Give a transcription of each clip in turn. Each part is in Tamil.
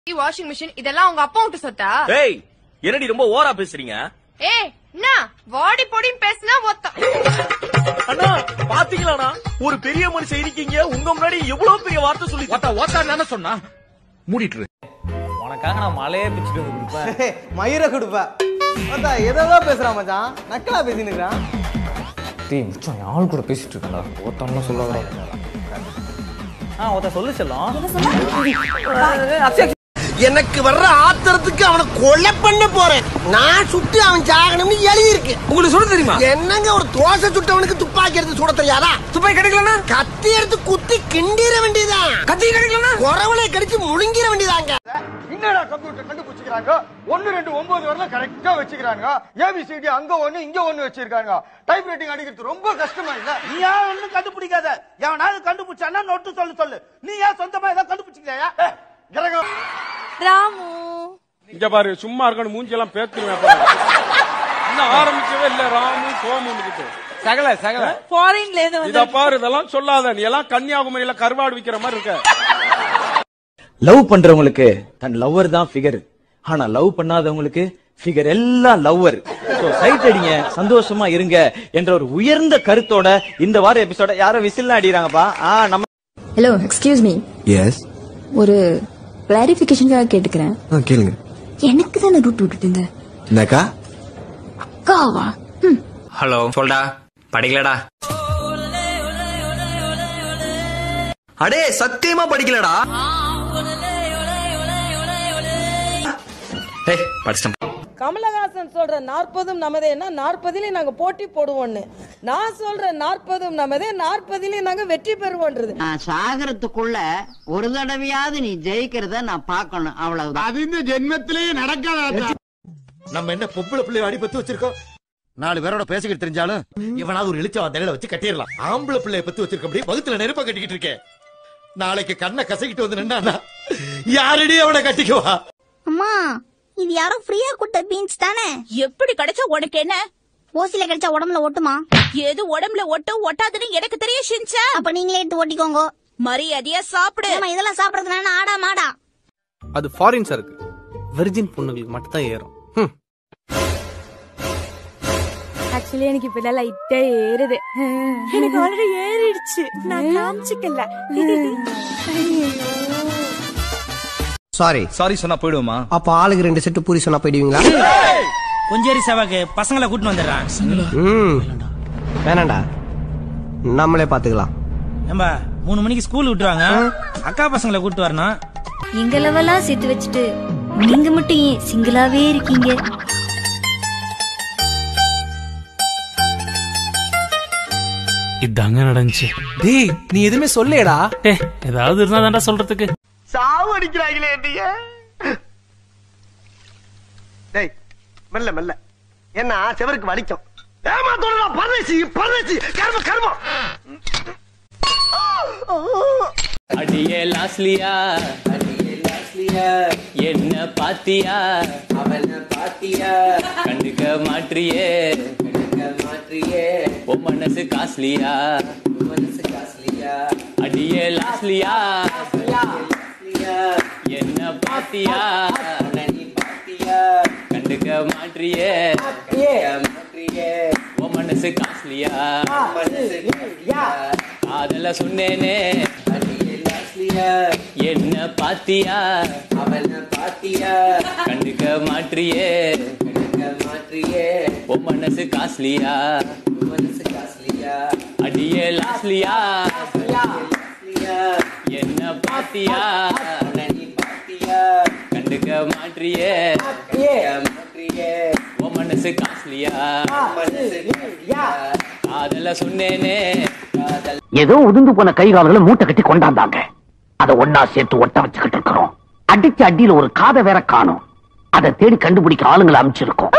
வாஷிங் மிஷின் இதெல்லாம் உங்க அப்பா விட்டு சொத்தா ஏய் என்னடி ரொம்ப ஓரா பேசுறீங்க ஏய் என்ன வாடி பொடின்னு பேசினா ஒத்தம் அண்ணா பாத்தீங்களாண்ணா ஒரு பெரிய மனுஷன் இருக்கீங்க உங்க முன்னாடி எவ்வளவு பெரிய வார்த்தை சொல்லி ஓத்தா ஓத்தா என்ன சொன்னா மூடிட்டு இரு. உனக்காக நான் மலையே பிச்சுட்டு வந்து கொடுப்பேன் மயிரை கொடுப்ப மச்சான் எதோ பேசுறான் மச்சான் நக்கலா பேசினுக்கிறான் டேய் மச்சான் என் ஆள் கூட பேசிட்டு இருக்கேன்டா ஓத்தான்லாம் சொல்லாத ஆ ஒருத்தன் சொல்லு செல்லம் எனக்கு வர்ற ஆத்திரத்துக்கு அவனை கொலை பண்ண போறேன் நான் சுட்டு அவன் சாகணும்னு எழுதி இருக்கு உங்களுக்கு சொல்ல தெரியுமா என்னங்க ஒரு தோசை சுட்டவனுக்கு துப்பாக்கி எடுத்து சுட தெரியாதா துப்பாக்கி கிடைக்கலனா கத்தி எடுத்து குத்தி கிண்டிர வேண்டியதான் கத்தி கிடைக்கலனா குறவலை கடிச்சு முழுங்கிற வேண்டியதாங்க என்னடா கம்ப்யூட்டர் கண்டுபிடிச்சிக்கிறாங்க ஒன்னு ரெண்டு ஒன்பது வரல கரெக்டா வச்சுக்கிறாங்க ஏபிசிடி அங்க ஒண்ணு இங்க ஒண்ணு வச்சிருக்காங்க டைப் ரைட்டிங் அடிக்கிறது ரொம்ப கஷ்டமா இல்ல நீ ஏன் ஒண்ணும் கண்டுபிடிக்காத எவனாவது கண்டுபிடிச்சானா நோட்டு சொல்லு சொல்லு நீ ஏன் சொந்தமா ஏதாவது கண்டுபிடிச்சிக்கலையா கிரகம் ராமு இங்க பாரு சும்மா இருக்கணும் மூஞ்சி எல்லாம் பேத்துருவேன் பாரு. இன்னும் ஆரம்பிக்கவே இல்ல ராமு சோமு சகல சகல ஃபாரின்ல இருந்து இத பாரு இதெல்லாம் சொல்லாத நீ எல்லாம் கன்னியாகுமரியில கருவாடு விக்கிற மாதிரி இருக்க லவ் பண்றவங்களுக்கு தன் லவ்வர் தான் ஃபிகர் ஆனா லவ் பண்ணாதவங்களுக்கு ஃபிகர் எல்லாம் லவ்வர் சோ சைட் அடிங்க சந்தோஷமா இருங்க என்ற ஒரு உயர்ந்த கருத்தோட இந்த வார எபிசோட யாரோ விசில் அடிக்கிறாங்கப்பா ஆ நம்ம ஹலோ எக்ஸ்கியூஸ் மீ எஸ் ஒரு கிளாரிபிகேஷனுக்காக கேட்டுக்கிறேன் கேளுங்க எனக்கு தானே ரூட் விட்டுட்டீங்க என்னக்கா அக்காவா ம் ஹலோ சொல்டா படிக்கலடா அடே சத்தியமா படிக்கலடா ஏய் படிச்சிட்டேன் கமலஹாசன் சொல்ற நாற்பதும் நமதேன்னா நாற்பதுலயும் நாங்க போட்டி போடுவோம்னு நான் சொல்ற நாற்பதும் நமதே நாற்பதுலயும் நாங்க வெற்றி பெறுவோன்றது நான் சாகரத்துக்குள்ள ஒரு தடவையாவது நீ ஜெயிக்கிறத நான் பார்க்கணும் அவ்வளவுதான் அது இந்த ஜென்மத்திலேயே நடக்காத நம்ம என்ன பொம்பளை பிள்ளை அடிபத்து வச்சிருக்கோம் நாலு பேரோட பேசிக்கிட்டு தெரிஞ்சாலும் இவனாவது ஒரு இழிச்சவா தலையில வச்சு கட்டிடலாம் ஆம்பளை பிள்ளைய பத்து வச்சிருக்க அப்படியே வகுத்துல நெருப்ப கட்டிக்கிட்டு இருக்கேன் நாளைக்கு கண்ணை கசக்கிட்டு வந்து நின்னா யாரடி அவனை கட்டிக்குவா அம்மா இது யாரோ ஃப்ரீயா கொடுத்த பீன்ஸ் தானே எப்படி கிடைச்சா உனக்கு என்ன ஓசில கிடைச்சா உடம்புல ஒட்டுமா எது உடம்புல ஒட்டும் ஒட்டாதுன்னு எனக்கு தெரிய ஷின்சா அப்ப நீங்களே எடுத்து ஒட்டிக்கோங்க மரியாதையா சாப்பிடு ஏம்மா, இதெல்லாம் சாப்பிடறது வேணா ஆடா மாடா அது ஃபாரின் சரக்கு வெர்ஜின் பொண்ணுங்களுக்கு மட்டும் தான் ஏறும் ஆக்சுவலி எனக்கு இப்ப லைட்டா ஏறுது எனக்கு ஆல்ரெடி ஏறிடுச்சு நான் காமிச்சிக்கல சாரி சாரி சொன்னா போயிடுவோமா அப்ப ஆளுக்கு ரெண்டு செட்டு பூரி சொன்னா போயிடுவீங்களா கொஞ்சேரி சவாக்கு பசங்களை கூட்டிட்டு வந்துடுறான் ம் வேணாண்டா நம்மளே பாத்துக்கலாம் ஏம்பா மூணு மணிக்கு ஸ்கூல் விட்டுருவாங்க அக்கா பசங்களை கூட்டு வரணும் எங்க லெவலா சேர்த்து வச்சுட்டு நீங்க மட்டும் ஏன் சிங்கிளாவே இருக்கீங்க இதாங்க நடந்துச்சு டேய் நீ எதுவுமே சொல்லேடா ஏதாவது இருந்தா தாண்டா சொல்றதுக்கு சாவு அடிக்கிறாங்களே என்னைய டேய் மெல்ல மெல்ல என்ன செவருக்கு வலிக்கும் ஏமாத்தோட பரதேசி பரதேசி கர்ம கர்மம் அடியே லாஸ்லியா அடியே லாஸ்லியா என்ன பாத்தியா அவன பாத்தியா கண்டுக்க மாற்றியே கண்டுக்க மாற்றியே ஓ மனசு காஸ்லியா மனசு காஸ்லியா அடியே லாஸ்லியா என்ன பாத்தியா நீ பாத்தியா கண்டுக்க மாற்றியே மாற்றியே ஓ மனசு காஸ்லியா மனசு காதல சொன்னேனே என்ன பாத்தியா அவன பாத்தியா கண்டுக்க மாற்றியே கண்டுக்க மாற்றியே ஓ மனசு காஸ்லியா மனசு காஸ்லியா அடியே லாஸ்லியா என்ன பாத்தியா நீ பாத்தியா கண்டுக்க மாற்றியே மாற்றியே ஓ மனசு காஸ்லியா காதல சொன்னேனே காதல் ஏதோ உதிர்ந்து போன கை கால்களை மூட்டை கட்டி கொண்டாந்தாங்க அத ஒன்னா சேர்த்து ஒட்ட வச்சுக்கிட்டு இருக்கிறோம் அடிச்ச அடியில ஒரு காதை வேற காணும் அதை தேடி கண்டுபிடிக்க ஆளுங்களை அமைச்சிருக்கோம்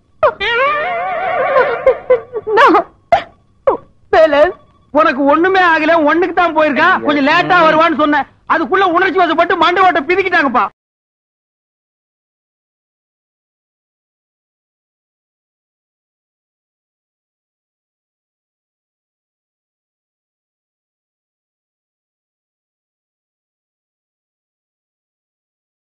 உனக்கு ஒண்ணுமே ஆகல ஒண்ணுக்கு தான் போயிருக்கான் கொஞ்சம் லேட்டா வருவான்னு சொன்னேன் அதுக்குள்ள உணர்ச்சி வசப்பட்டு மண்டை ஓட்ட பிதிக்கிட்டாங்கப்பா